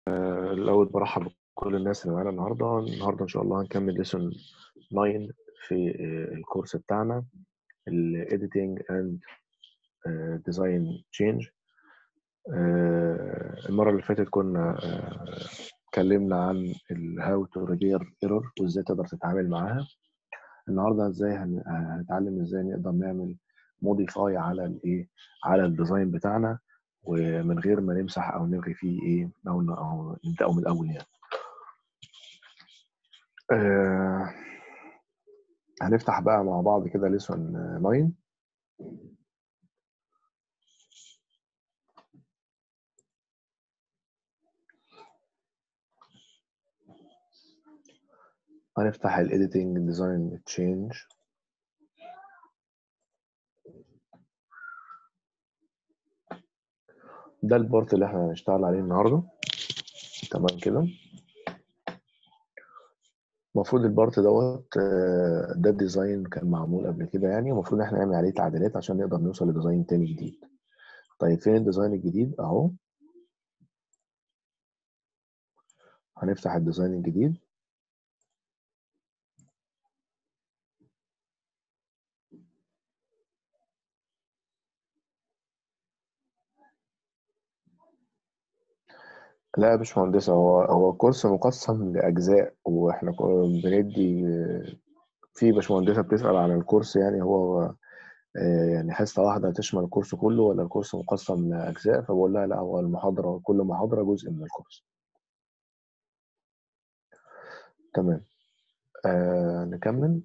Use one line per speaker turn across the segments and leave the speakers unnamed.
الأول برحب بكل الناس اللي معانا النهاردة النهاردة إن شاء الله هنكمل ليسون 9 في الكورس بتاعنا ال Editing and Design Change المرة اللي فاتت كنا اتكلمنا عن ال How to repair error وإزاي تقدر تتعامل معاها النهاردة إزاي هنتعلم إزاي نقدر نعمل موديفاي على الإيه على الديزاين بتاعنا ومن غير ما نمسح او نلغي فيه ايه او او نبداه من الاول يعني آه هنفتح بقى مع بعض كده ليسون 9 هنفتح الايديتنج ديزاين تشينج ده البارت اللي احنا هنشتغل عليه النهارده تمام كده المفروض البارت دوت ده الديزاين كان معمول قبل كده يعني المفروض ان احنا نعمل عليه تعديلات عشان نقدر نوصل لديزاين تاني جديد طيب فين الديزاين الجديد اهو هنفتح الديزاين الجديد لا يا باشمهندسة هو هو كورس مقسم لأجزاء وإحنا بندي في باشمهندسة بتسأل عن الكورس يعني هو يعني حصة واحدة هتشمل الكورس كله ولا الكورس مقسم لأجزاء فبقول لها لا هو المحاضرة كل محاضرة جزء من الكورس تمام آه نكمل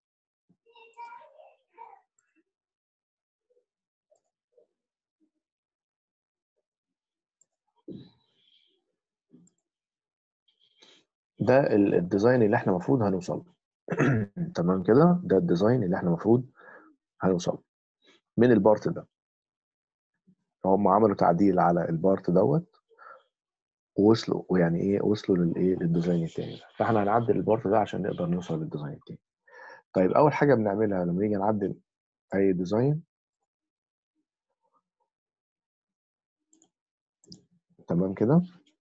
ده الديزاين اللي احنا المفروض هنوصل تمام كده ده الديزاين اللي احنا المفروض هنوصل من البارت ده هم عملوا تعديل على البارت دوت ووصلوا ويعني ايه وصلوا للايه للديزاين التاني ده فاحنا هنعدل البارت ده عشان نقدر نوصل للديزاين التاني طيب اول حاجه بنعملها لما نيجي نعدل اي ديزاين تمام كده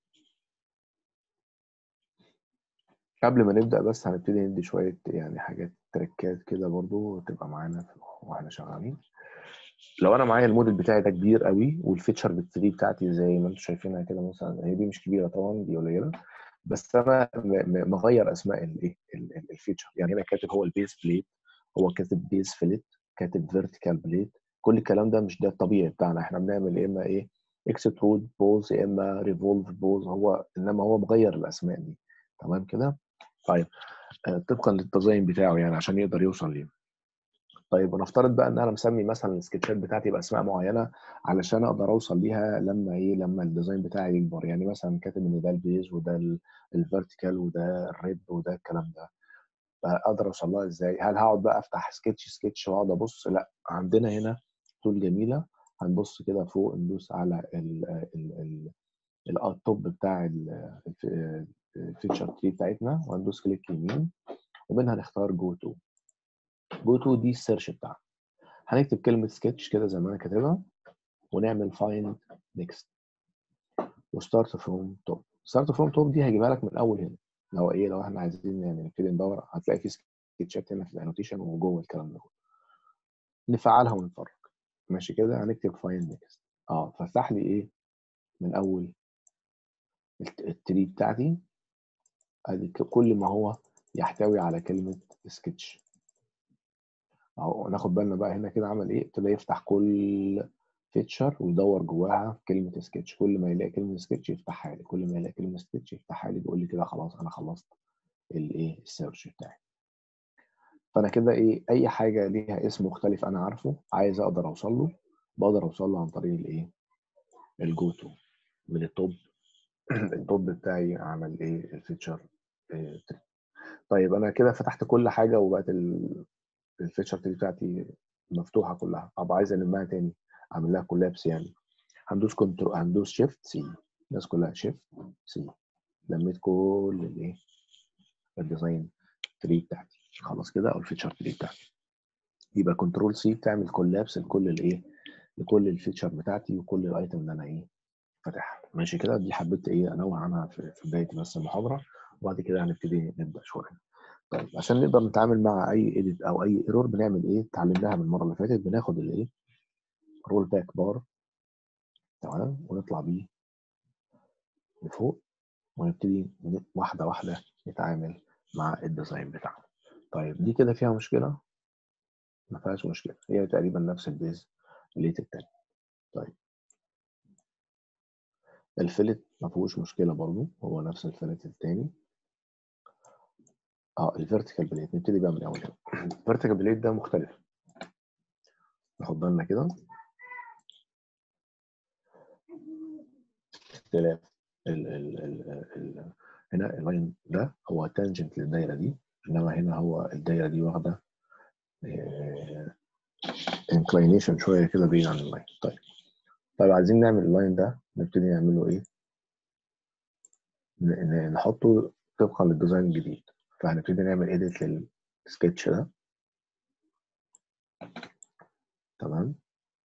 قبل ما نبدأ بس هنبتدي ندي شوية يعني حاجات تركات كده برضو تبقى معانا واحنا شغالين لو انا معايا الموديل بتاعي ده كبير قوي والفيتشر بالتري بتاعتي زي ما انتم شايفينها كده مثلا هي دي مش كبيره طبعا دي قليله بس انا مغير اسماء الايه الفيتشر يعني هنا كاتب هو البيز بليت هو كاتب بيز فيلت كاتب فيرتيكال بليت كل الكلام ده مش ده الطبيعي بتاعنا احنا بنعمل يا اما ايه اكسترود بوز يا اما ريفولف بوز هو انما هو مغير الاسماء دي تمام كده طيب طبقا للديزاين بتاعه يعني عشان يقدر يوصل ليه طيب ونفترض بقى ان انا مسمي مثلا السكتشات بتاعتي باسماء معينه علشان اقدر اوصل ليها لما ايه لما الديزاين بتاعي يكبر يعني مثلا كاتب ان ده البيز وده الفيرتيكال وده الريد وده الكلام ده فاقدر اوصل لها ازاي هل هقعد بقى افتح سكتش سكتش واقعد ابص لا عندنا هنا تول جميله هنبص كده فوق ندوس على ال ال ال التوب بتاع الفيتشر تري بتاعتنا وهندوس كليك يمين ومنها نختار جو تو جو تو دي السيرش بتاعنا هنكتب كلمة سكتش كده زي ما انا كاتبها ونعمل فايند نيكست وستارت فروم توب ستارت فروم توب دي هجيبها لك من اول هنا لو ايه لو احنا عايزين يعني نبتدي ندور هتلاقي في سكتشات هنا في الانوتيشن وجوه الكلام ده كله نفعلها ونتفرج ماشي كده هنكتب فايند نيكست اه فتح لي ايه من اول التري بتاعتي ادي كل ما هو يحتوي على كلمة سكتش اهو ناخد بالنا بقى هنا كده عمل ايه ابتدى يفتح كل فيتشر ويدور جواها كلمة سكتش كل ما يلاقي كلمة سكتش يفتحها لي كل ما يلاقي كلمة سكتش يفتحها لي بيقول لي كده خلاص انا خلصت الايه السيرش بتاعي فانا كده ايه اي حاجة ليها اسم مختلف انا عارفه عايز اقدر اوصل له بقدر اوصل له عن طريق الايه الجو تو من التوب التوب بتاعي عمل ايه الفيتشر إيه تري طيب انا كده فتحت كل حاجه وبقت الفيتشر تري بتاعتي مفتوحه كلها طب عايز المها تاني اعمل لها كولابس يعني هندوس كنترول هندوس شيفت سي الناس كلها شيفت سي لميت كل الايه الديزاين تري بتاعتي خلاص كده او الفيتشر تري بتاعتي يبقى كنترول سي بتعمل كولابس لكل الايه لكل الفيتشر بتاعتي وكل الايتم اللي انا ايه فاتحها ماشي كده دي حبيت ايه انوه عنها في في بدايه بس المحاضره وبعد كده هنبتدي نبدا شويه طيب عشان نقدر نتعامل مع اي ايديت او اي ايرور بنعمل ايه اتعلمناها من المره اللي فاتت بناخد الايه رول باك بار تمام ونطلع بيه لفوق ونبتدي ن- واحده واحده نتعامل مع الديزاين بتاعنا طيب دي كده فيها مشكله ما فيهاش مشكله هي تقريبا نفس البيز الليت التاني طيب الفلت ما فيهوش مشكله برضو هو نفس الفلت التاني اه الفيرتيكال بليت نبتدي بقى من الاول كده الفيرتيكال بليت ده مختلف ناخد بالنا كده اختلاف ال ال ال ال هنا اللاين ده هو تانجنت للدايره دي انما هنا هو الدايره دي واخده انكلينيشن شويه كده بعيد عن اللاين طيب طيب عايزين نعمل اللاين ده نبتدي نعمله ايه ن- ن- نحطه طبقا للديزاين الجديد فهنبتدي نعمل ايديت للسكتش ده تمام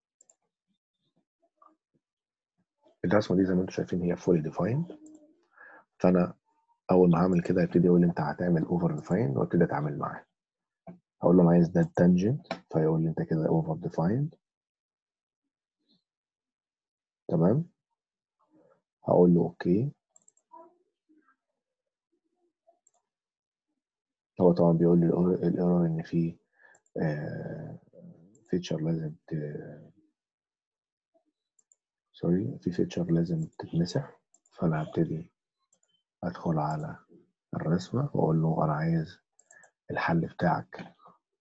الرسمه دي زي ما انتم شايفين هي فولي ديفايند فانا اول ما هعمل كده هيبتدي يقول لي انت هتعمل اوفر ديفايند وابتدي اتعامل معاه هقول له انا عايز ده التانجنت فيقول لي انت كده اوفر ديفايند تمام هقول له اوكي هو طبعا بيقول لي الايرور ان في فيتشر لازم ت سوري في فيتشر لازم تتمسح فانا هبتدي ادخل على الرسمه واقول له انا عايز الحل بتاعك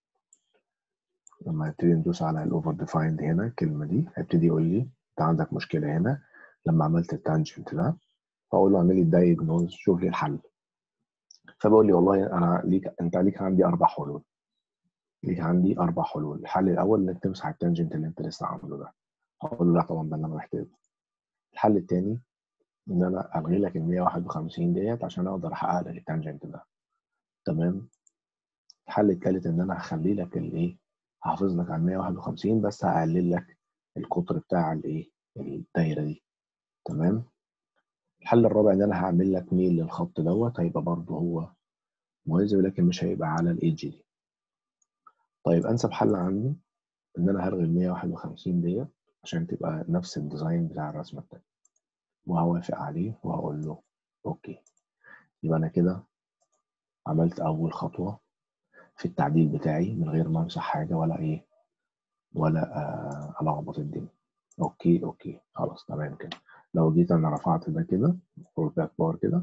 لما نبتدي ندوس على الاوفر ديفايند هنا الكلمه دي هيبتدي يقول لي انت عندك مشكله هنا لما عملت التانجنت ده فاقول له اعمل لي الدايجنوز شوف لي الحل فبقول لي والله انا ليك انت ليك عندي اربع حلول ليك عندي اربع حلول الحل الاول انك تمسح التانجنت اللي انت لسه عامله ده هقول له لا طبعا ده اللي انا محتاجه الحل الثاني ان انا الغي لك ال 151 ديت عشان اقدر احقق لك التانجنت ده تمام الحل الثالث ان انا هخلي لك الايه هحافظ لك على 151 بس هقلل لك القطر بتاع الايه الدايره دي تمام الحل الرابع ان انا هعمل لك ميل للخط دوت هيبقى برضه هو موازي ولكن مش هيبقى على الايدج دي طيب انسب حل عندي ان انا هلغي ال 151 ديت عشان تبقى نفس الديزاين بتاع الرسمه التانيه وهوافق عليه وهقول له اوكي يبقى انا كده عملت اول خطوه في التعديل بتاعي من غير ما امسح حاجه ولا ايه ولا آه الخبط الدنيا اوكي اوكي خلاص تمام كده لو جيت انا رفعت ده كده رول باك بار كده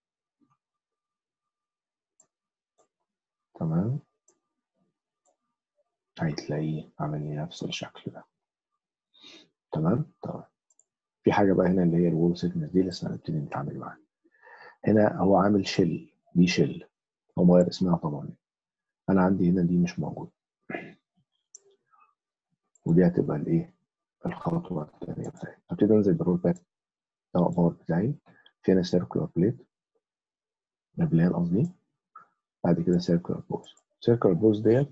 تمام هتلاقيه عامل لي نفس الشكل ده تمام تمام في حاجه بقى هنا اللي هي الوول سيكنس دي لسه هنبتدي نتعامل معاها هنا هو عامل شيل دي شيل هو مغير اسمها طبعا انا عندي هنا دي مش موجود ودي هتبقى الايه الخطوه الثانيه بتاعتي هبتدي انزل بالرول باك باور بتاعي في هنا سيركولار بليت بلان قصدي بعد كده سيركولار بوز سيركولار بوز ديت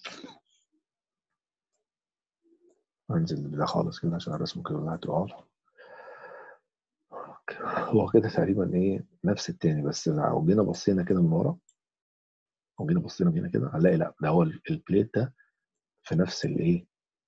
هنزل بده خالص كده عشان الرسم كده كلها تقع هو كده تقريبا ايه نفس التاني بس لو جينا بصينا كده من ورا لو جينا بصينا هنا كده هنلاقي لا ده هو البليت ده في نفس الايه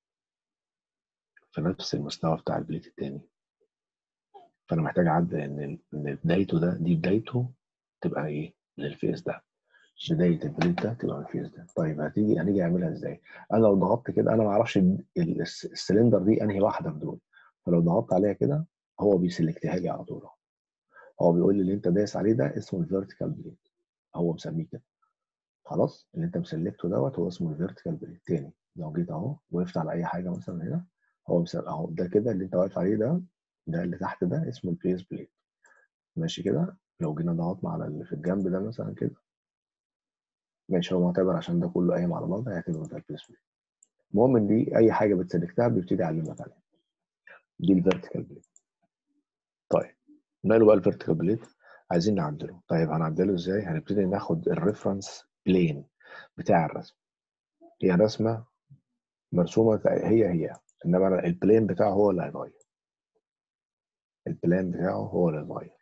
في نفس المستوى بتاع البليت التاني فانا محتاج اعدل ان ان بدايته ده دي بدايته تبقى ايه للفيس ده بدايه البليت ده تبقى من الفيس ده طيب هتيجي هنيجي نعملها ازاي انا لو ضغطت كده انا ما اعرفش السلندر دي انهي واحده في دول فلو ضغطت عليها كده هو بيسلكتها لي على طول هو بيقول لي اللي انت دايس عليه ده اسمه الفيرتيكال بليت هو مسميه كده خلاص اللي انت مسلكته دوت هو اسمه الفيرتيكال بليت تاني لو جيت اهو وقفت على اي حاجه مثلا هنا هو مسل... اهو ده كده اللي انت واقف عليه ده ده اللي تحت ده اسمه البيس بليت ماشي كده لو جينا ضغطنا على اللي في الجنب ده مثلا كده ماشي هو معتبر عشان ده كله قايم على بعض هيعتبره ده البيس بليت المهم ان دي اي حاجه بتسلكتها بيبتدي يعلمك عليها دي الفيرتيكال بليت طيب ماله بقى الفيرتيكال بليت عايزين نعدله طيب هنعدله ازاي هنبتدي ناخد الريفرنس بلين بتاع الرسم هي رسمه مرسومه هي هي انما البلين بتاعه هو اللي هيتغير البلان بتاعه هو اللي اتغير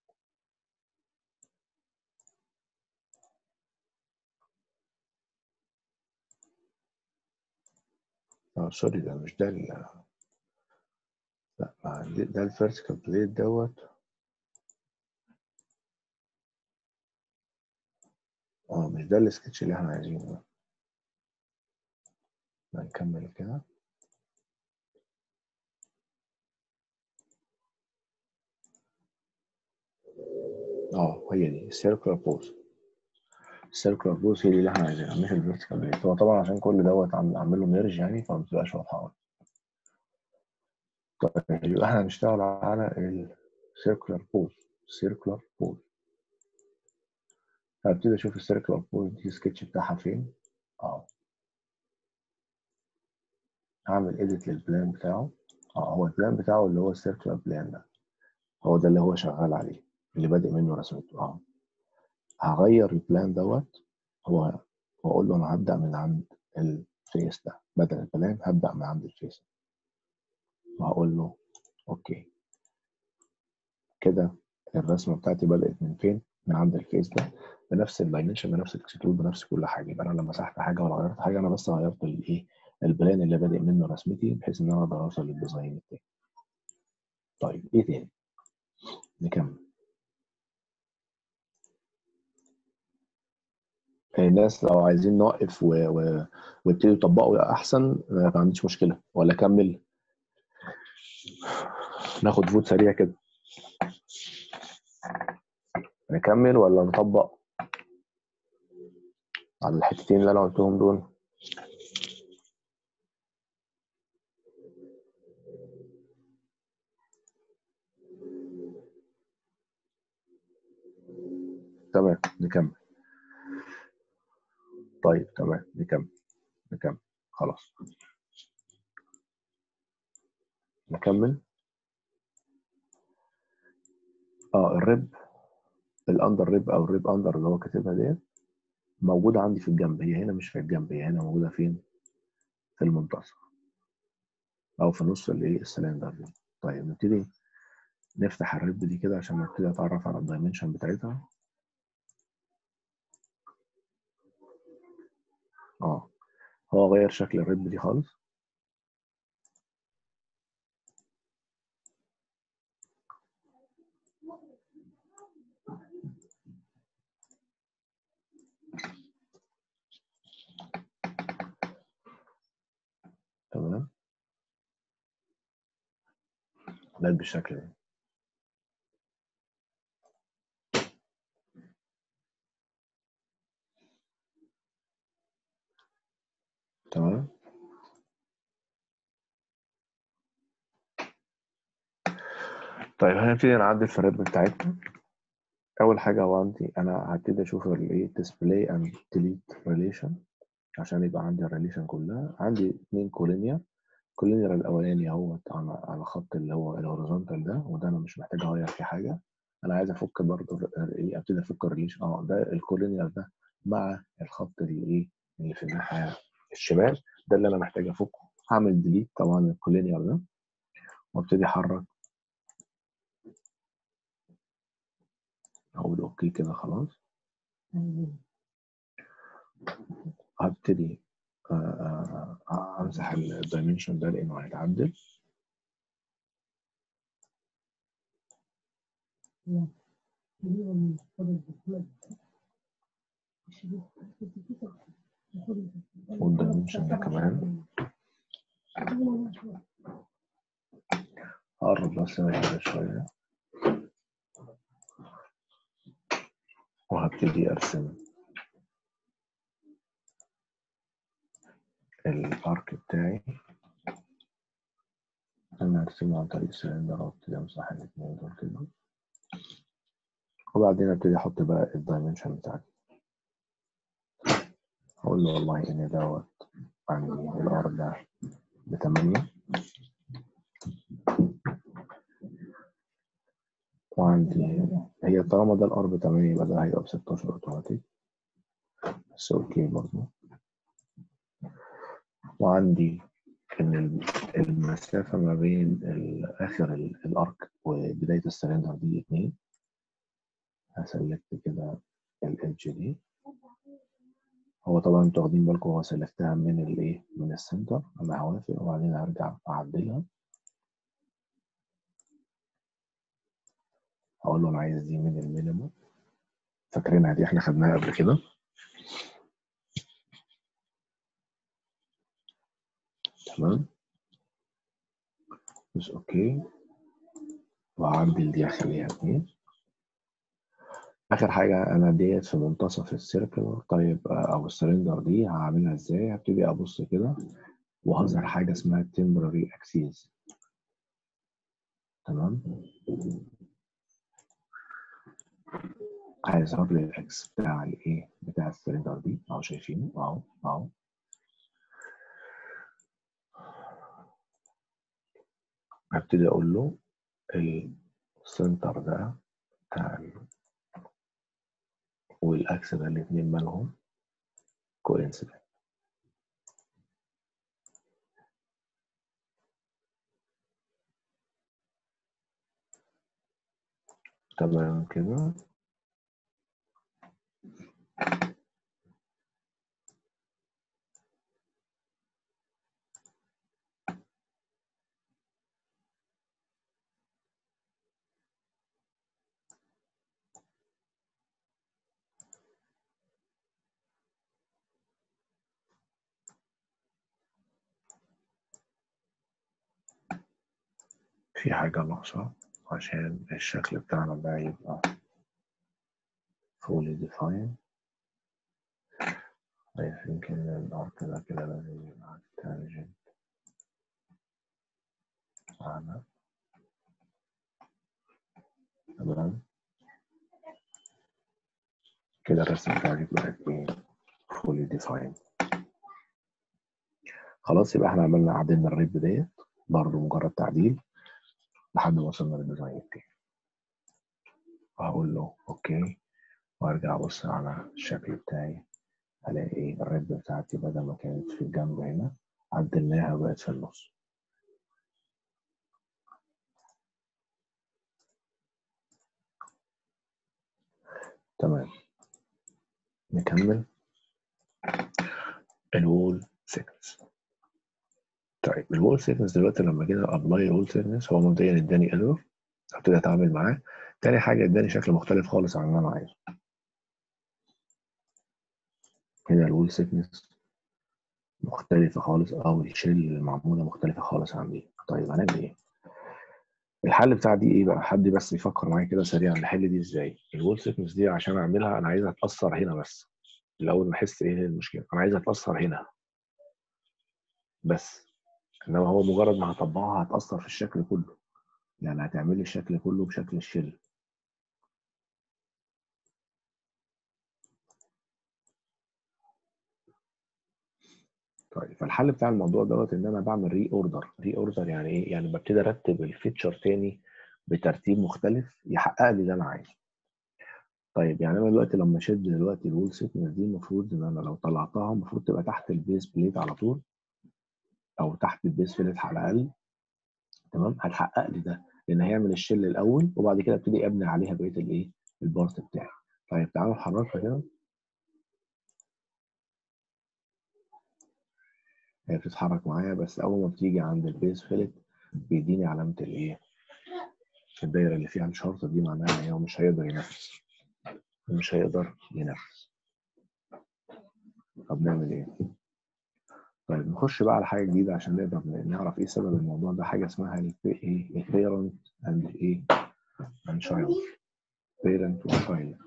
اه سوري ده مش ده ال لا ما ده- ده الفيرتيكال بليت دوت اه مش ده السكتش اللي احنا عايزينه ده هنكمل كده اه هي دي السيركلر بوز السيركلر بوز هي دي اللي احنا عايزينها مش الفيرتيكال بليت هو طبعا عشان كل دوت عم- عامل له ميرج يعني فما بتبقاش واضحه أوي. طيب يبقى احنا هنشتغل على السيركلر بوز سيركلر بوز هبتدي اشوف السيركلر بوز دي السكتش بتاعها فين اه هعمل اديت للبلان بتاعه اه هو البلان بتاعه اللي هو السيركلر بلان ده هو ده اللي هو شغال عليه اللي بادئ منه رسمته اه هغير البلان دوت هو واقول له انا هبدا من عند الفيس ده بدل البلان هبدا من عند الفيس وهقول له اوكي كده الرسمه بتاعتي بدات من فين من عند الفيس ده بنفس الدايمنشن بنفس الاكسترود بنفس كل حاجه يبقى انا لما مسحت حاجه ولا غيرت حاجه انا بس غيرت الايه البلان اللي بادئ منه رسمتي بحيث ان انا اقدر اوصل للديزاين التاني طيب ايه تاني نكمل الناس لو عايزين نوقف و... و... ويبتدوا يطبقوا احسن ما عنديش مشكله ولا اكمل ناخد فوت سريع كده نكمل ولا نطبق على الحتتين اللي انا قلتهم دول تمام نكمل طيب تمام نكمل نكمل خلاص نكمل اه الريب الاندر ريب او الريب اندر اللي هو كاتبها ديت موجوده عندي في الجنب هي هنا مش في الجنب هي هنا موجوده فين في المنتصف او في نص الايه السلندر دي طيب نبتدي نفتح الريب دي كده عشان نبتدي اتعرف على الدايمنشن بتاعتها اه هو غير شكل الريب دي خالص تمام بقت بالشكل ده تمام طيب هنبتدي نعدل في الريب بتاعتنا اول حاجه هو عندي انا هبتدي اشوف الايه display and delete relation عشان يبقى عندي الريليشن كلها عندي اتنين كولينير الكولينير الاولاني هو على على خط اللي هو الهوريزونتال ده وده انا مش محتاج اغير فيه حاجه انا عايز افك برضه ايه ابتدي افك الريليشن اه ده الكولينير ده مع الخط اللي ايه اللي في الناحيه الشمال ده اللي انا محتاج افكه هعمل ديليت طبعا الكولينير ده وابتدي احرك اقول اوكي كده خلاص هبتدي آه، آه، امسح الدايمنشن ده لانه هيتعدل والدايمنشن ده كمان هقرب بس من كده شويه وهبتدي ارسم الارك بتاعي انا هرسمه عن طريق السلندر وابتدي امسح الاثنين دول كده وبعدين ابتدي احط بقى الدايمنشن بتاعتي اقول له والله ان دوت عندي الار ده بتمانية وعندي هي طالما ده الار بتمانية يبقى ده هيبقى بستاشر اوتوماتيك بس اوكي برضه وعندي ان المسافه ما بين اخر الارك وبدايه السلندر دي اتنين هسلكت كده الادج دي هو طبعا انتوا واخدين بالكم هو سلكتها من الايه من السنتر انا هوافق وبعدين هرجع اعدلها هقول له انا عايز دي من المينيموم فاكرينها دي احنا خدناها قبل كده تمام بس اوكي وهعدل دي اخليها اتنين اخر حاجه انا ديت في منتصف السيركل طيب او السلندر دي هعملها ازاي هبتدي ابص كده وهظهر حاجه اسمها temporary axis تمام هيظهر لي الاكس بتاع الايه بتاع السلندر دي اهو شايفينه اهو اهو هبتدي اقول له السنتر ده بتاع والاكس ده الاثنين مالهم كوينسيدنت تمام كده في حاجة ناقصة عشان الشكل بتاعنا ده يبقى fully defined I think إن الأرك ده كده لازم يبقى tangent على تمام كده الرسمة بتاعتي بقت إيه fully defined خلاص يبقى احنا عملنا عدلنا الريب ديت برضه مجرد تعديل لحد ما وصلنا للديزاين التاني وهقول له اوكي وارجع ابص على الشكل بتاعي الاقي الريب بتاعتي بدل ما كانت في الجنب هنا عدلناها وبقت في النص تمام نكمل الوول سيكنس طيب الوول سيكنس دلوقتي لما كده ابلاي الوول سيكنس هو مبدئيا اداني ايرور ابتدي اتعامل معاه تاني حاجه اداني شكل مختلف خالص عن اللي انا عايزه هنا الوول سيكنس مختلفه خالص او الشيل المعموله مختلفه خالص عن دي طيب هنعمل ايه الحل بتاع دي ايه بقى حد بس يفكر معايا كده سريعا نحل دي ازاي الوول سيكنس دي عشان اعملها انا عايزها تاثر هنا بس الاول نحس ايه المشكله انا عايزها تاثر هنا بس انما هو مجرد ما هطبقها هتاثر في الشكل كله يعني هتعمل لي الشكل كله بشكل الشيل طيب فالحل بتاع الموضوع دوت ان انا بعمل ري اوردر ري اوردر يعني ايه يعني ببتدي ارتب الفيتشر تاني بترتيب مختلف يحقق لي اللي انا عايزه طيب يعني انا دلوقتي لما اشد دلوقتي الوول سيكنس دي المفروض ان انا لو طلعتها المفروض تبقى تحت البيس بليت على طول او تحت البيس بليت على الاقل تمام هتحقق لي ده لان هيعمل الشيل الاول وبعد كده ابتدي ابني عليها بقيه الايه البارت بتاعي طيب تعالوا نحركها كده هي بتتحرك معايا بس اول ما بتيجي عند البيس فيلت بيديني علامه الايه الدايره اللي فيها الشرطه دي معناها ان هو مش هيقدر ينفذ مش هيقدر ينفذ طب نعمل ايه طيب نخش بقى على حاجه جديده عشان نقدر نعرف ايه سبب الموضوع ده حاجه اسمها ايه البيرنت اند ايه اند شايلد بيرنت وشايلد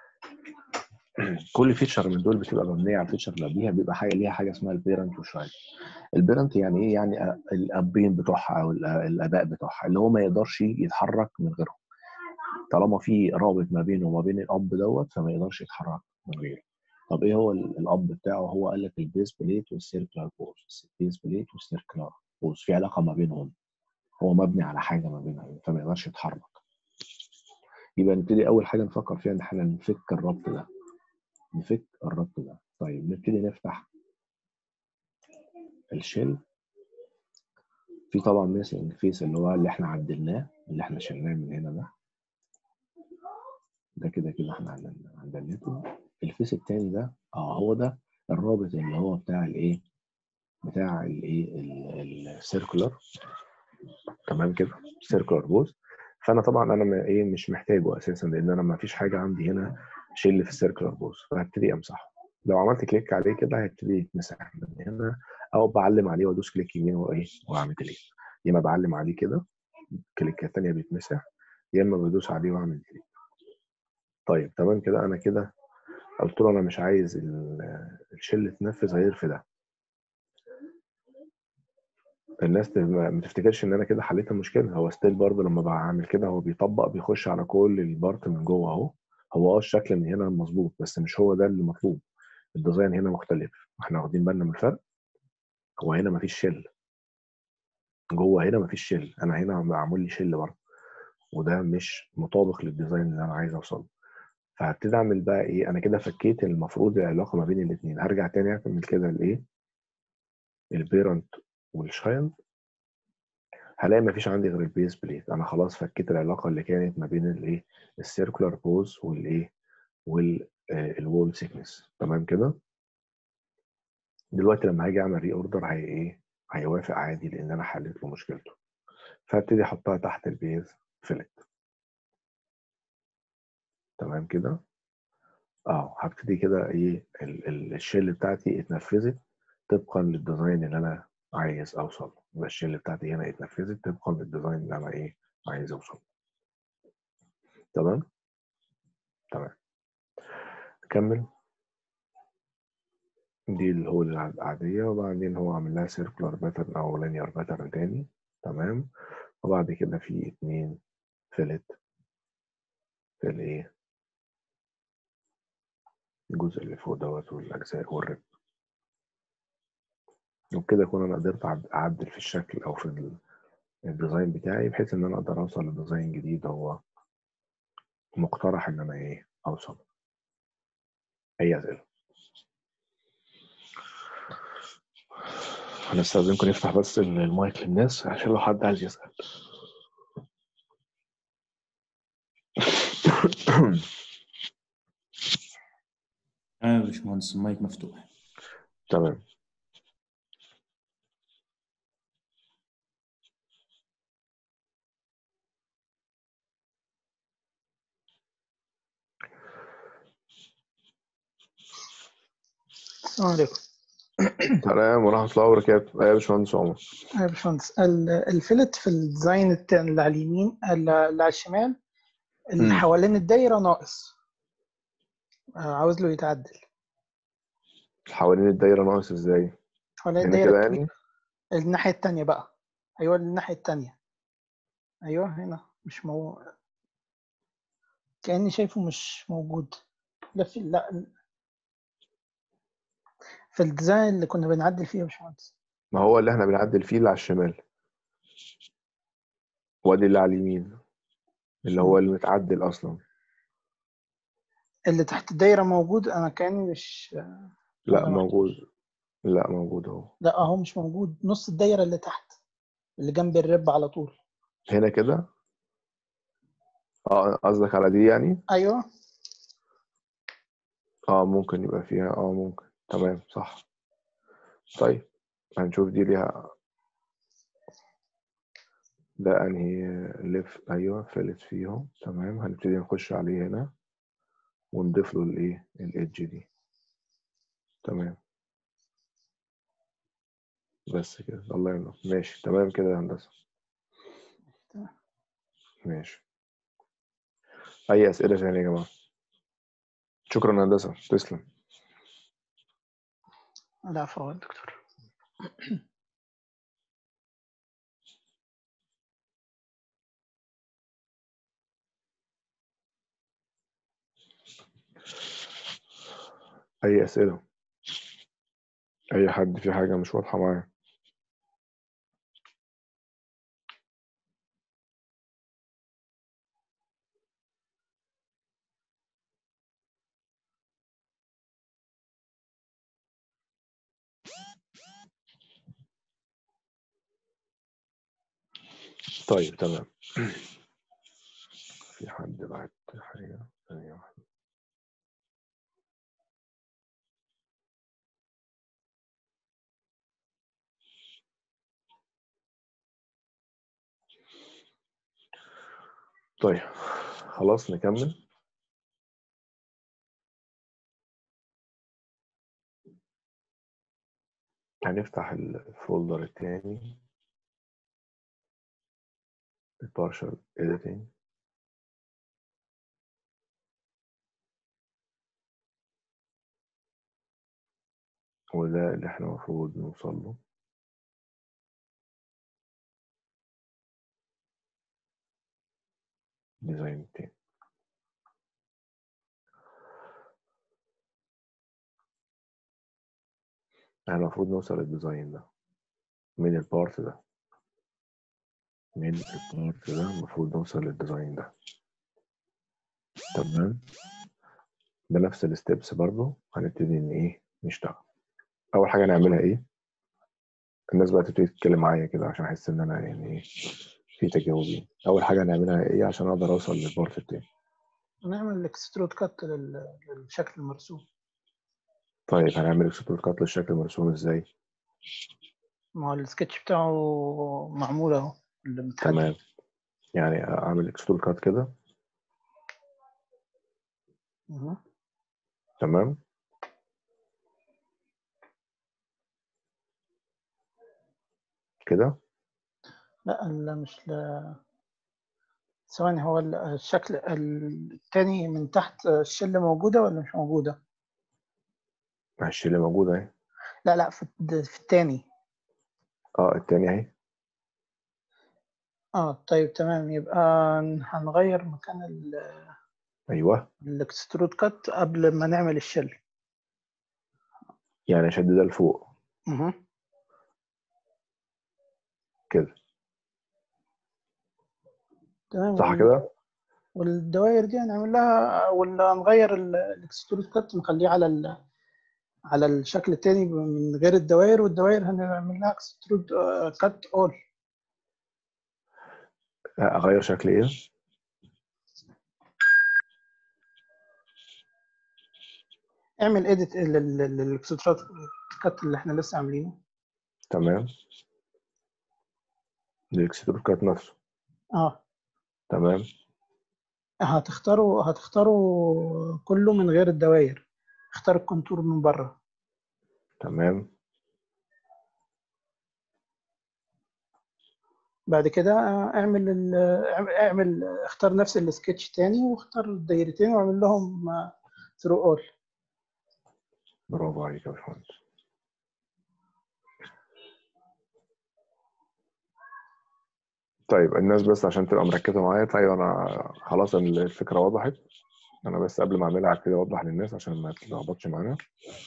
كل فيتشر من دول بتبقى مبنيه على الفيتشر اللي قبليها بيبقى حاجه ليها حاجه اسمها البيرنت والشايلد البيرنت يعني ايه يعني الابين بتوعها او الاباء بتوعها اللي هو ما يقدرش يتحرك من غيرهم طالما في رابط ما بينه وما بين الاب دوت فما يقدرش يتحرك من غيره طب ايه هو الاب بتاعه هو قال لك البيس بليت والسيركلر بوز البيس بليت والسيركلر بوز في علاقه ما بينهم هو مبني على حاجه ما بينهم فما يقدرش يتحرك يبقى نبتدي اول حاجه نفكر فيها ان احنا نفك الربط ده نفك الربط ده طيب نبتدي نفتح الشيل في طبعا ميسنج فيس اللي هو اللي احنا عدلناه اللي احنا شلناه من هنا ده ده كده كده احنا عدلنا- عدلناه الفيس التاني ده اه هو ده الرابط اللي هو بتاع الايه بتاع الايه السيركولار تمام كده سيركولار بوز فانا طبعا انا ما- ايه مش محتاجه اساسا لان انا ما فيش حاجه عندي هنا شيل في السيركولار بوز فهبتدي امسحه لو عملت كليك عليه كده هيبتدي يتمسح من هنا او بعلم عليه وادوس كليك يمين وايه واعمل كليك يا اما بعلم عليه كده كليكات تانية بيتمسح يا اما بدوس عليه واعمل كليك طيب تمام كده انا كده قلت له انا مش عايز ال- الشيل تنفذ غير في ده الناس ت- ما ما تفتكرش ان انا كده حليت المشكله هو ستيل برضه لما بعمل كده هو بيطبق بيخش على كل البارت من جوه اهو هو اه الشكل من هنا مظبوط بس مش هو ده اللي مطلوب الديزاين هنا مختلف احنا واخدين بالنا من الفرق هو هنا مفيش شيل جوه هنا مفيش شيل انا هنا معمول لي شيل برضه وده مش مطابق للديزاين اللي انا عايز اوصله فهبتدي اعمل بقى ايه انا كده فكيت المفروض العلاقه ما بين الاثنين هرجع تاني اعمل كده الايه البيرنت والشايلد هلاقي مفيش عندي غير البيس بليت انا خلاص فكيت العلاقه اللي كانت ما بين الايه السيركولار بوز والايه والوول سيكنس تمام كده دلوقتي لما هاجي اعمل ري اوردر هي ايه هيوافق عادي لان انا حليت له مشكلته فهبتدي احطها تحت البيز فيلت تمام كده اه هبتدي كده ايه ال- ال- الشيل بتاعتي اتنفذت طبقا للديزاين اللي انا عايز اوصل له. يبقى الشيل بتاعتي هنا اتنفذت طبقا للديزاين اللي انا ايه عايز اوصل له. تمام تمام كمل دي اللي هو العادية وبعدين هو عامل لها سيركولار باترن أو لينير باترن تاني تمام وبعد كده في اتنين فيلت في الإيه الجزء اللي فوق دوت والأجزاء والرب وبكده أكون أنا قدرت أعد- أعدل في الشكل أو في ال- الديزاين بتاعي بحيث إن أنا أقدر أوصل لديزاين جديد هو مقترح إن أنا إيه أوصل أي أسئلة هنستخدمكم نفتح بس المايك للناس عشان لو حد عايز يسأل
اه يا باشمهندس المايك مفتوح
تمام
السلام عليكم
سلام ورحمة الله وبركاته أيوة يا باشمهندس عمر
يا باشمهندس ال- الفلت في الديزاين التاني اللي على اليمين اللي اللي على الشمال اللي
مم.
حوالين الدايرة ناقص آه، عاوز له يتعدل
حوالين الدايرة ناقص إزاي؟
حوالين
هنا
الدايرة
كده
الكبيرة
يعني؟
الناحية التانية بقى أيوة الناحية التانية أيوة هنا مش مو كأني شايفه مش موجود لا في لا في الديزاين اللي كنا بنعدل فيه يا باشمهندس
ما هو اللي احنا بنعدل فيه اللي على الشمال وادي اللي على اليمين اللي هو اللي متعدل اصلا
اللي تحت الدايرة موجود أنا كأني مش
لا
ولا
موجود لا موجود اهو
لا أهو مش موجود نص الدايرة اللي تحت اللي جنب الرب على طول
هنا كده اه قصدك على دي يعني
أيوة
اه ممكن يبقى فيها اه ممكن تمام صح طيب هنشوف دي ليها ده انهي لف ايوه فلت فيهم تمام هنبتدي نخش عليه هنا ونضيف له الايه الايدج دي تمام بس كده الله ينور ماشي تمام كده يا هندسه
تمام.
ماشي اي اسئله ثانيه يا جماعه شكرا يا هندسه تسلم
لا عفوا يا دكتور
اي اسئله اي حد في حاجه مش واضحه معاه طيب تمام في حد بعت حاجة ثانية واحدة طيب خلاص نكمل هنفتح الفولدر التاني البارشل editing وده اللي احنا المفروض نوصل له ديزاين التاني احنا المفروض نوصل للديزاين ده من البارت ده من البارت ده المفروض نوصل للديزاين ده تمام بنفس الستبس برضو هنبتدي ان ايه نشتغل اول حاجه نعملها ايه الناس بقى تبتدي تتكلم معايا كده عشان احس ان انا يعني ايه في تجاوبين اول حاجه نعملها ايه عشان اقدر اوصل للبارت التاني
نعمل اكسترود كات للشكل المرسوم
طيب هنعمل اكسبلور كات للشكل المرسوم ازاي
ما هو السكتش بتاعه معمول اهو اللي متحدد
تمام يعني اعمل اكسبلور كات كده
مه.
تمام كده
لا لا مش لا ثواني هو ال- الشكل التاني من تحت الشلة موجودة ولا مش موجودة؟
ماشي اللي موجوده اهي
لا لا في, في التاني
اه التاني اهي
اه طيب تمام يبقى هنغير مكان
ايوه
الاكسترود كات قبل ما نعمل الشل
يعني اشددها لفوق
مه.
كده
تمام
صح
وال-
كده
والدوائر دي هنعمل لها ولا نغير ال- الاكسترود كات نخليه على ال... على الشكل التاني من غير الدوائر والدوائر هنعمل لها اكسترود كات اول
اغير شكل ايه
اعمل اديت للاكسترود كات اللي احنا لسه عاملينه
تمام الاكسبلور كات نفسه
اه
تمام
هتختاروا هتختاروا كله من غير الدوائر اختار الكونتور من بره
تمام
بعد كده اعمل ال... اعمل اختار نفس السكتش تاني واختار الدايرتين واعمل لهم ثرو اول
برافو عليك يا باشمهندس طيب الناس بس عشان تبقى مركزة معايا طيب أنا خلاص الفكرة وضحت أنا بس قبل ما أعملها هبتدي أوضح للناس عشان ما تتلخبطش معانا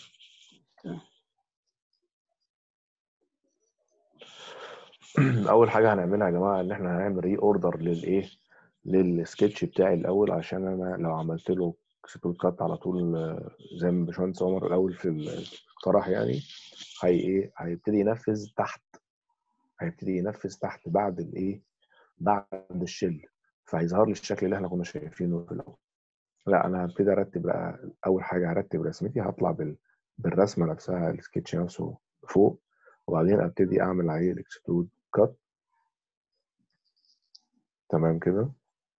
أول حاجة هنعملها يا جماعة إن إحنا هنعمل ري أوردر للإيه للسكتش بتاعي الأول عشان أنا لو عملت له اكسبلود كات على طول آه، زي ما باشمهندس عمر الأول في الاقتراح يعني هي إيه هيبتدي ينفذ تحت هيبتدي ينفذ تحت بعد الإيه بعد الشل فهيظهر لي الشكل اللي احنا كنا شايفينه في الاول لا انا هبتدي ارتب بقى اول حاجه هرتب رسمتي هطلع بال... بالرسمه نفسها السكتش نفسه فوق وبعدين ابتدي اعمل عليه الاكسترود كات تمام كده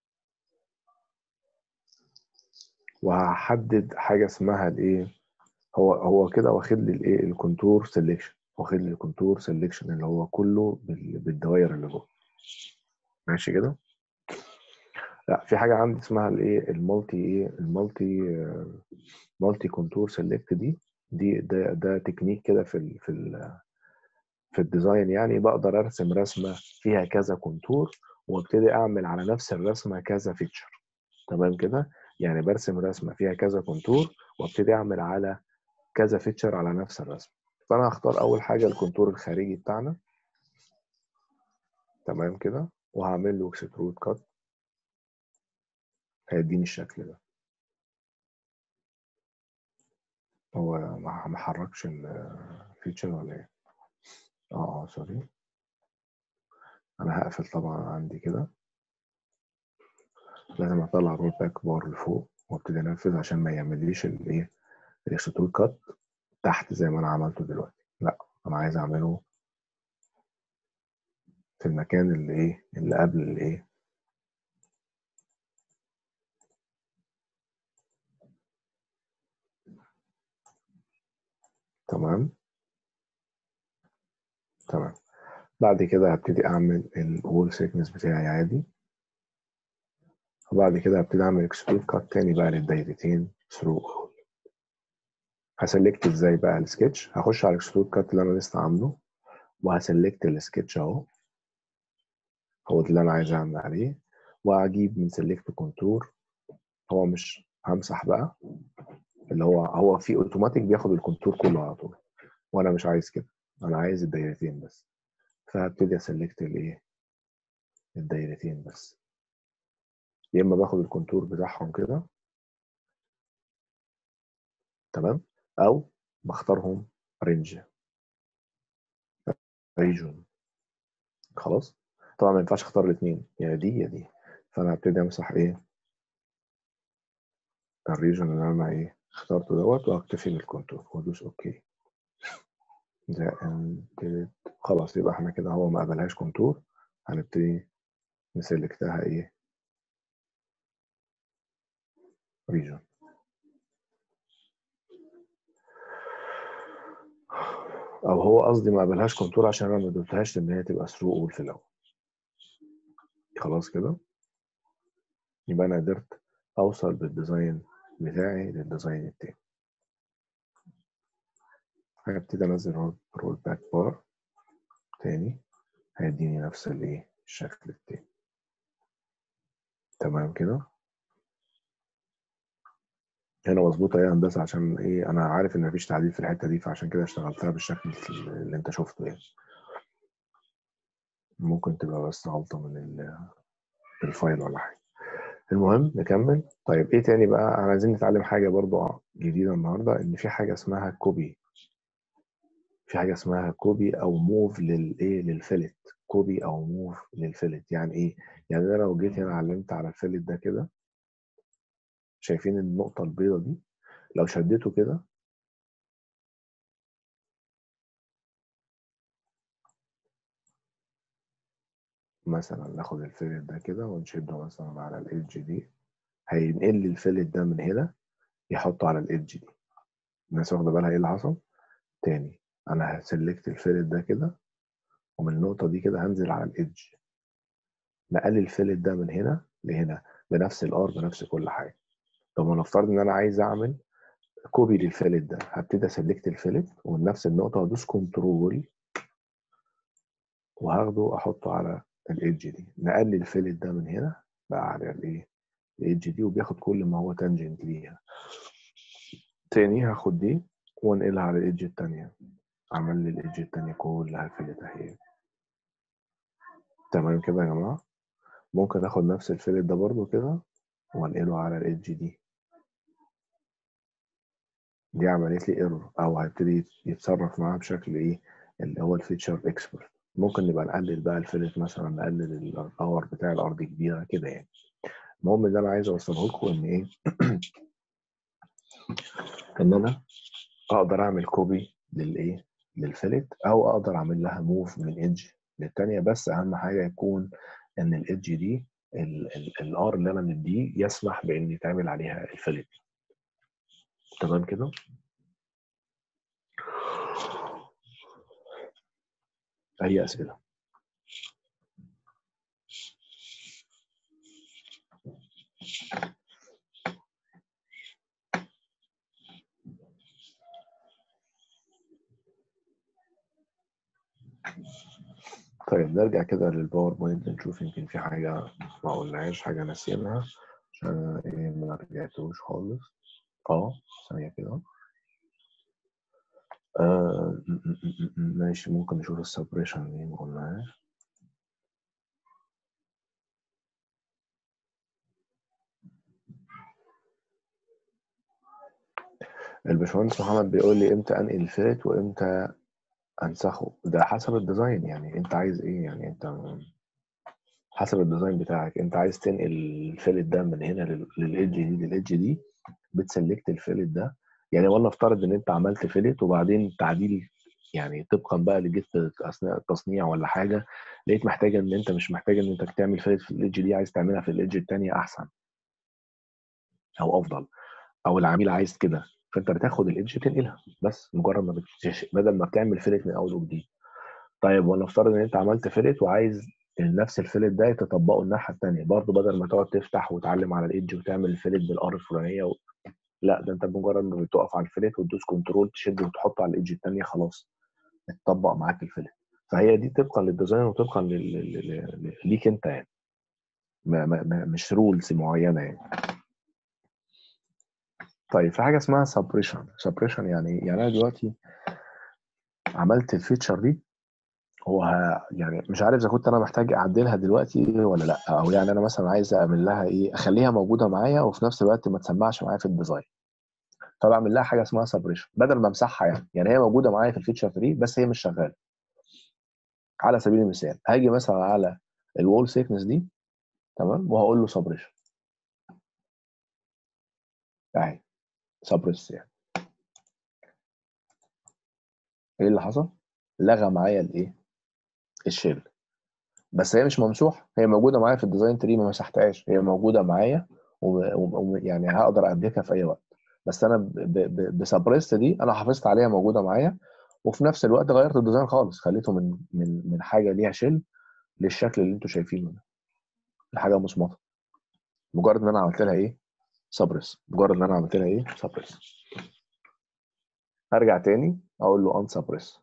وهحدد حاجه اسمها الايه هو هو كده واخد لي الايه الكونتور سيلكشن واخد لي الكونتور سيلكشن اللي هو كله بال... بالدوائر اللي جوه ماشي كده لا في حاجه عندي اسمها الايه المالتي ايه المالتي مالتي كونتور سيلكت دي دي ده ده تكنيك كده في ال في ال في الديزاين يعني بقدر ارسم رسمه فيها كذا كونتور وابتدي اعمل على نفس الرسمه كذا فيتشر تمام كده يعني برسم رسمه فيها كذا كونتور وابتدي اعمل على كذا فيتشر على نفس الرسمه فانا هختار اول حاجه الكونتور الخارجي بتاعنا تمام كده وهعمل له اكسترود كات هيديني الشكل ده هو ما ما حركش الفيتشر ولا ايه اه اه سوري انا هقفل طبعا عندي كده لازم اطلع الرول باك بار لفوق وابتدي انفذ عشان ما يعمليش الايه الاكسترود كات تحت زي ما انا عملته دلوقتي لا انا عايز اعمله في المكان اللي ايه اللي قبل الايه تمام تمام بعد كده هبتدي اعمل الوول سيكنس بتاعي عادي وبعد كده هبتدي اعمل اكسكلود كات تاني بقى للدايرتين ثرو هسلكت ازاي بقى السكتش هخش على الاكسكلود كات اللي انا لسه عامله وهسلكت السكتش اهو هو ده اللي انا عايز اعمل عليه واجيب من سلكت كونتور هو مش همسح بقى اللي هو هو في اوتوماتيك بياخد الكونتور كله على طول وانا مش عايز كده انا عايز الدايرتين بس فهبتدي اسلكت الايه الدايرتين بس يا اما باخد الكونتور بتاعهم كده تمام او بختارهم رينج ريجون خلاص طبعا ما ينفعش اختار الاثنين يا دي يا دي فانا هبتدي امسح ايه الريجون اللي انا ايه اخترته دوت واكتفي بالكونتور وادوس اوكي ده انتدت خلاص يبقى احنا كده هو ما قبلهاش كونتور هنبتدي نسلكتها ايه ريجون او هو قصدي ما قبلهاش كونتور عشان انا ما دوتهاش ان هي تبقى ثرو اول في الاول خلاص كده يبقى انا قدرت اوصل بالديزاين بتاعي للديزاين التاني هبتدي انزل رول باك بار تاني هيديني نفس الايه الشكل التاني تمام كده هنا مظبوطه يا هندسه عشان ايه انا عارف ان مفيش تعديل في الحته دي فعشان كده اشتغلتها بالشكل اللي انت شفته يعني ممكن تبقى بس غلطه من الفايل ولا حاجه المهم نكمل طيب ايه تاني بقى عايزين نتعلم حاجه برضو جديده النهارده ان في حاجه اسمها كوبي في حاجه اسمها كوبي او موف للايه للفلت كوبي او موف للفلت يعني ايه يعني انا لو جيت هنا علمت على الفلت ده كده شايفين النقطه البيضاء دي لو شديته كده مثلا ناخد الفلت ده كده ونشده مثلا على الايدج دي هينقل لي الفلت ده من هنا يحطه على الايدج دي الناس واخده بالها ايه اللي حصل تاني انا هسلكت الفلت ده كده ومن النقطه دي كده هنزل على الايدج نقل الفلت ده من هنا لهنا بنفس الار بنفس كل حاجه طب نفترض ان انا عايز اعمل كوبي للفلت ده هبتدي اسلكت الفلت ومن نفس النقطه وادوس كنترول وهاخده احطه على الايدج دي نقل الفلت ده من هنا بقى على الايه الايدج دي وبياخد كل ما هو تانجنت ليها تاني هاخد دي وانقلها على الايدج التانية عمل لي الايدج التانية كلها فلت اهي تمام كده يا جماعة ممكن اخد نفس الفلت ده برضو كده وانقله على الايدج دي دي عملت لي ايرور او هيبتدي يتصرف معاها بشكل ايه اللي هو الفيتشر اكسبرت ممكن نبقى نقلل بقى الفلت مثلا نقلل الباور بتاع الارض كبيره كده يعني المهم اللي انا عايز اوصله لكم ان ايه ان انا اقدر اعمل كوبي للايه للفلت او اقدر اعمل لها موف من ايدج للتانية بس اهم حاجه يكون ان الايدج دي الار اللي انا مديه يسمح بان يتعمل عليها الفلت تمام كده اي اسئله طيب نرجع كده للباوربوينت نشوف يمكن في حاجة ما قلناهاش حاجة ناسيينها عشان ايه ما رجعتوش خالص اه ثانية كده آه ماشي ممكن نشوف السبريشن دي ما قلناهاش الباشمهندس محمد بيقول لي امتى انقل الفيت وامتى انسخه ده حسب الديزاين يعني انت عايز ايه يعني انت حسب الديزاين بتاعك انت عايز تنقل الفيلت ده من هنا للايدج دي للايدج دي بتسلكت الفيلت ده يعني ولنفترض ان انت عملت فيلت وبعدين تعديل يعني طبقا بقى لجيت اثناء التصنيع ولا حاجه لقيت محتاجه ان انت مش محتاج ان انت تعمل فيلت في الايدج دي عايز تعملها في الايدج الثانيه احسن او افضل او العميل عايز كده فانت بتاخد الايدج تنقلها بس مجرد ما بتش... بدل ما بتعمل فيلت من اول وجديد طيب ولنفترض ان انت عملت فيلت وعايز نفس الفيلت ده تطبقه الناحيه الثانيه برضه بدل ما تقعد تفتح وتعلم على الايدج وتعمل الفيلت بالار الفلانيه و... لا ده انت بمجرد ما بتقف على الفيلت وتدوس كنترول تشد وتحطه على الايدج الثانيه خلاص اتطبق معاك الفيلت فهي دي طبقا للديزاين وطبقا لل... لل... ليك انت يعني ما ما ما مش رولز معينه يعني طيب في حاجه اسمها سبريشن سبريشن يعني يعني انا دلوقتي عملت الفيتشر دي هو ه- يعني مش عارف اذا كنت انا محتاج اعدلها دلوقتي ولا لا او يعني انا مثلا عايز اعمل لها ايه اخليها موجوده معايا وفي نفس الوقت ما تسمعش معايا في الديزاين فبعمل لها حاجه اسمها سبريشن بدل ما امسحها يعني يعني هي موجوده معايا في الفيتشر 3 بس هي مش شغاله على سبيل المثال هاجي مثلا على الوول سيكنس دي تمام وهقول له سبريشن اهي سبريس يعني ايه اللي حصل؟ لغى معايا الايه؟ الشيل بس هي مش ممسوحه هي موجوده معايا في الديزاين تري ما مسحتهاش هي موجوده معايا ويعني هقدر اديكها في اي وقت بس انا بسبريست دي انا حافظت عليها موجوده معايا وفي نفس الوقت غيرت الديزاين خالص خليته من من من حاجه ليها شيل للشكل اللي انتوا شايفينه ده لحاجه مصمطه مجرد ان انا عملت لها ايه سبريس مجرد ان انا عملت لها ايه سبريس ارجع تاني اقول له ان سبريس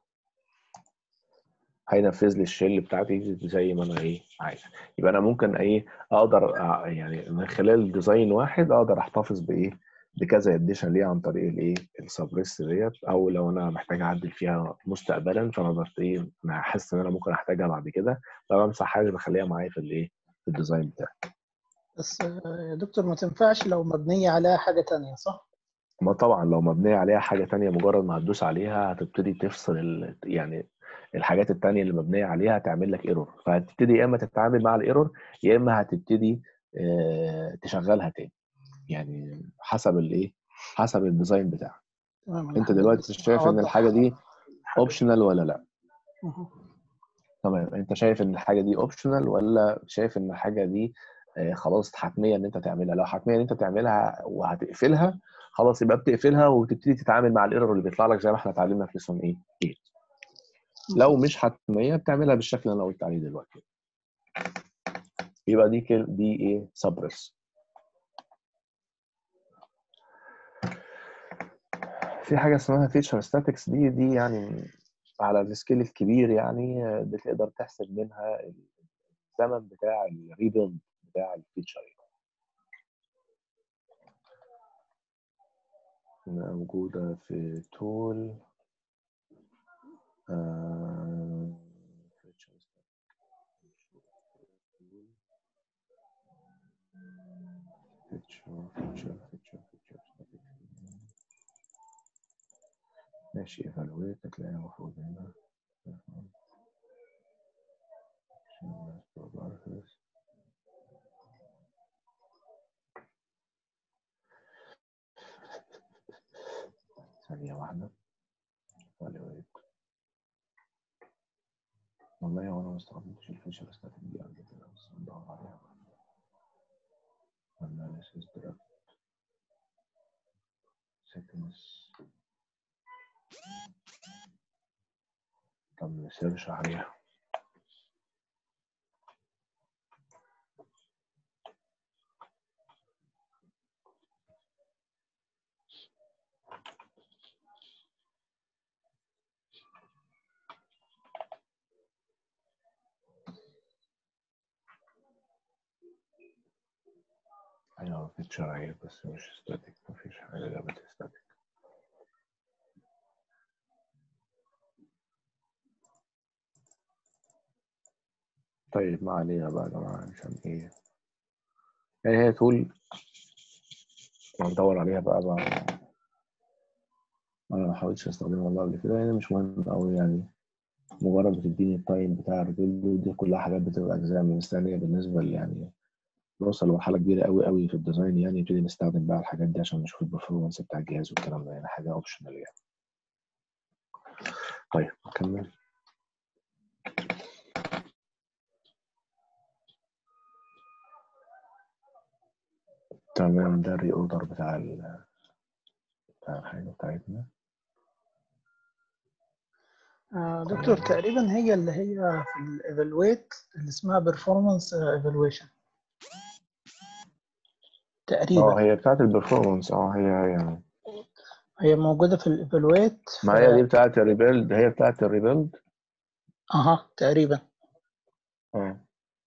هينفذ لي الشيل بتاعتي زي ما انا ايه عايز يبقى انا ممكن ايه اقدر أ- يعني من خلال ديزاين واحد اقدر احتفظ بايه بكذا اديشن ليه عن طريق الايه السبريس ديت او لو انا محتاج اعدل فيها مستقبلا فانا قدرت ايه انا حاسس ان انا ممكن احتاجها بعد كده فبمسح حاجه بخليها معايا في الايه في الديزاين بتاعي
بس آه، يا دكتور ما تنفعش لو مبنية عليها حاجة تانية صح؟
ما طبعا لو مبنيه عليها حاجه تانية مجرد ما هتدوس عليها هتبتدي تفصل ال... يعني الحاجات التانية اللي مبنيه عليها هتعمل لك ايرور فهتبتدي يا اما تتعامل مع الايرور يا اما هتبتدي آه، تشغلها تاني يعني حسب الايه حسب الديزاين بتاعك
تمام
انت
الحاجة
دلوقتي
بس
شايف ان
أوضح
الحاجه دي
حاجة.
اوبشنال ولا لا
مهم.
تمام انت شايف ان الحاجه دي اوبشنال ولا شايف ان الحاجه دي آه، خلاص حتميه ان انت تعملها لو حتميه ان انت تعملها وهتقفلها خلاص يبقى بتقفلها وتبتدي تتعامل مع الايرور اللي بيطلع لك زي ما احنا اتعلمنا في ليسون ايه 8 لو مش حتميه بتعملها بالشكل اللي انا قلت عليه دلوقتي يبقى دي كل دي ايه سبرس في حاجه اسمها فيتشر ستاتكس دي دي يعني على السكيل الكبير يعني آه، بتقدر تحسب منها الزمن بتاع الريبيلد بتاع الفيتشر موجودة في تول آه، feature feature feature feature feature ماشي evaluate هتلاقيها المفروض هنا ثانية واحدة evaluate والله هو انا ما استخدمتش الفيشر ستاتيك دي قبل كده بس ندور عليها analysis draft settings طب نسيرش عليها ايوه فيتشر اهي بس مش ستاتيك مفيش حاجة جابت ستاتيك طيب ما علينا بقى يا جماعة عشان ايه يعني هي تقول ندور عليها بقى, بقى انا ما حاولتش استخدمها والله قبل كده يعني مش مهم قوي يعني مجرد بتديني التايم بتاع الريبيلد دي كلها حاجات بتبقى اجزاء من الثانيه بالنسبه ل- يعني نوصل لمرحله كبيره قوي قوي في الديزاين يعني نبتدي نستخدم بقى الحاجات دي عشان نشوف البرفورمانس بتاع الجهاز والكلام ده يعني حاجه اوبشنال يعني طيب نكمل تمام ده الري اوردر بتاع ال بتاع الحاجه بتاعتنا
آه، دكتور تقريبا هي اللي هي في الايفالويت اللي اسمها بيرفورمانس ايفالويشن تقريبا
اه هي بتاعت البرفورمانس اه هي هي
هي موجودة في الايفالويت
ما هي دي بتاعت الريبيلد هي بتاعت الريبيلد
اها تقريبا
اه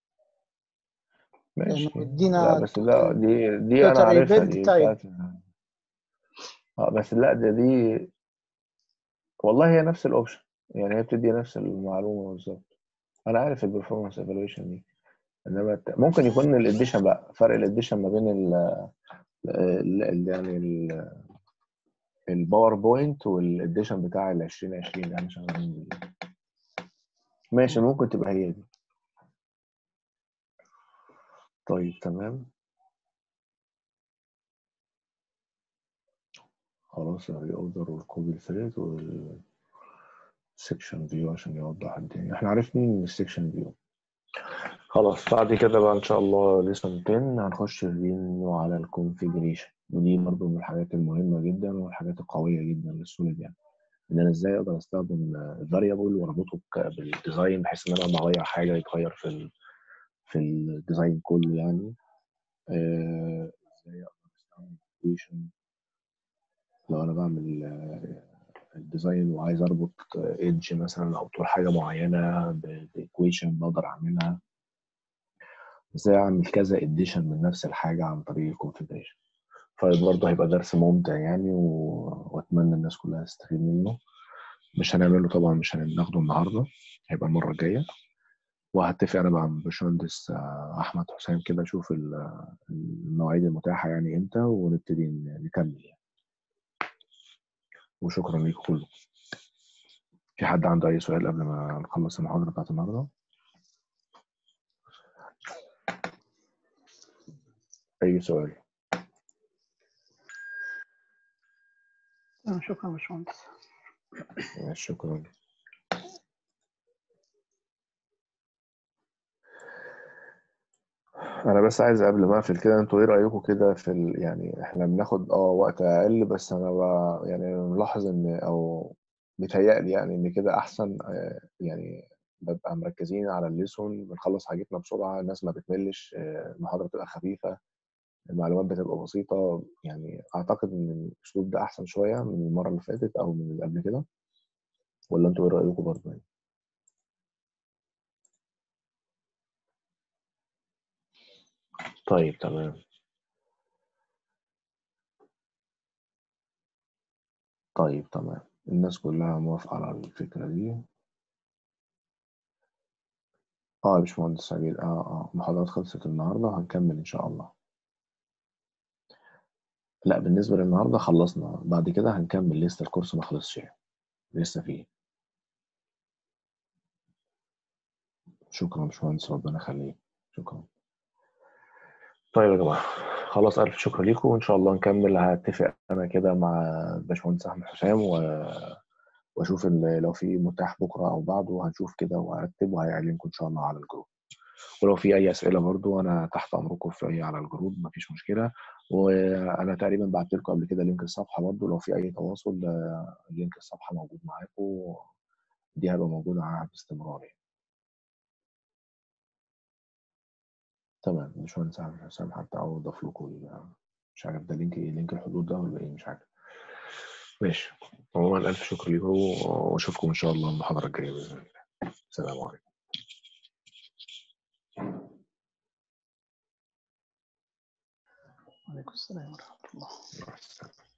ماشي
مدينا
لا بس لا دي دي انا
total
عارفها
rebuild
دي
type.
بتاعت اه بس لا ده دي والله هي نفس الاوبشن يعني هي بتدي نفس المعلومه بالظبط انا عارف البرفورمانس ايفالويشن دي انما الت- ممكن يكون الاديشن بقى فرق الاديشن ما بين ال ال- ال- يعني ال الباوربوينت والاديشن بتاع ال 2020 اللي احنا شغالين بيه ماشي ممكن تبقى هي دي طيب تمام خلاص الري اوردر والكوبي ثريد والسكشن فيو عشان يوضح الدنيا احنا عرفنا السكشن فيو خلاص بعد كده بقى ان شاء الله ليسون 10 هنخش ريفيو على الكونفيجريشن ودي برضه من الحاجات المهمه جدا والحاجات القويه جدا للسوليد يعني ان انا ازاي اقدر استخدم فاريبل واربطه ك- بالديزاين بحيث ان انا لما اغير حاجه يتغير في ال في الديزاين كله يعني آه، ازاي اقدر استخدم equation لو انا بعمل آه، الديزاين وعايز اربط ايدج مثلا او طول حاجه معينه بايكويشن بقدر اعملها ازاي اعمل كذا اديشن من نفس الحاجه عن طريق الكونفيجريشن فبرضه هيبقى درس ممتع يعني و... واتمنى الناس كلها تستفيد منه مش هنعمله طبعا مش هناخده النهارده هيبقى المره الجايه وهتفق انا مع الباشمهندس آه، احمد حسام كده اشوف ال- المواعيد المتاحه يعني امتى ونبتدي ن- نكمل يعني وشكرا ليكم كلكم في حد عنده اي سؤال قبل ما نخلص المحاضره بتاعت النهارده اي سؤال
آه، شكرا يا باشمهندس
شكرا انا بس عايز قبل ما اقفل كده انتوا ايه رايكم كده في ال... يعني احنا بناخد اه وقت اقل بس انا ب... يعني ملاحظ ان او بيتهيألي يعني ان كده احسن آه، يعني ببقى مركزين على الليسون بنخلص حاجتنا بسرعه الناس ما بتملش آه، المحاضره بتبقى خفيفه المعلومات بتبقى بسيطه يعني اعتقد ان الاسلوب ده احسن شويه من المره اللي فاتت او من اللي قبل كده ولا انتوا ايه رايكم برضه يعني طيب تمام طيب تمام الناس كلها موافقة على الفكرة دي اه يا باشمهندس عبيد اه اه المحاضرات خلصت النهاردة هنكمل ان شاء الله لا بالنسبة للنهاردة خلصنا بعد كده هنكمل لسه الكورس ما خلصش يعني لسه فيه شكرا يا باشمهندس ربنا يخليك شكرا طيب يا جماعة خلاص ألف شكر ليكم وإن شاء الله نكمل هتفق أنا كده مع الباشمهندس أحمد حسام و... وأشوف ال- لو في متاح بكرة أو بعده هنشوف كده وهرتب وهيعلمكم إن شاء الله على الجروب ولو في أي أسئلة برضو أنا تحت أمركم في أي على الجروب مفيش مشكلة وأنا تقريبا بعت لكم قبل كده لينك الصفحة برضو لو في أي تواصل آه، لينك الصفحة موجود معاكم دي هيبقى موجودة معاها باستمرار يعني تمام باشمهندس أحمد حسام حتى أو أضاف لكم ال- مش عارف ده لينك إيه لينك الحدود ده ولا إيه مش عارف ماشي عموما ألف شكر لكم وأشوفكم إن شاء الله المحاضرة الجاية بإذن الله السلام عليكم
وعليكم السلام ورحمة الله
مع السلامة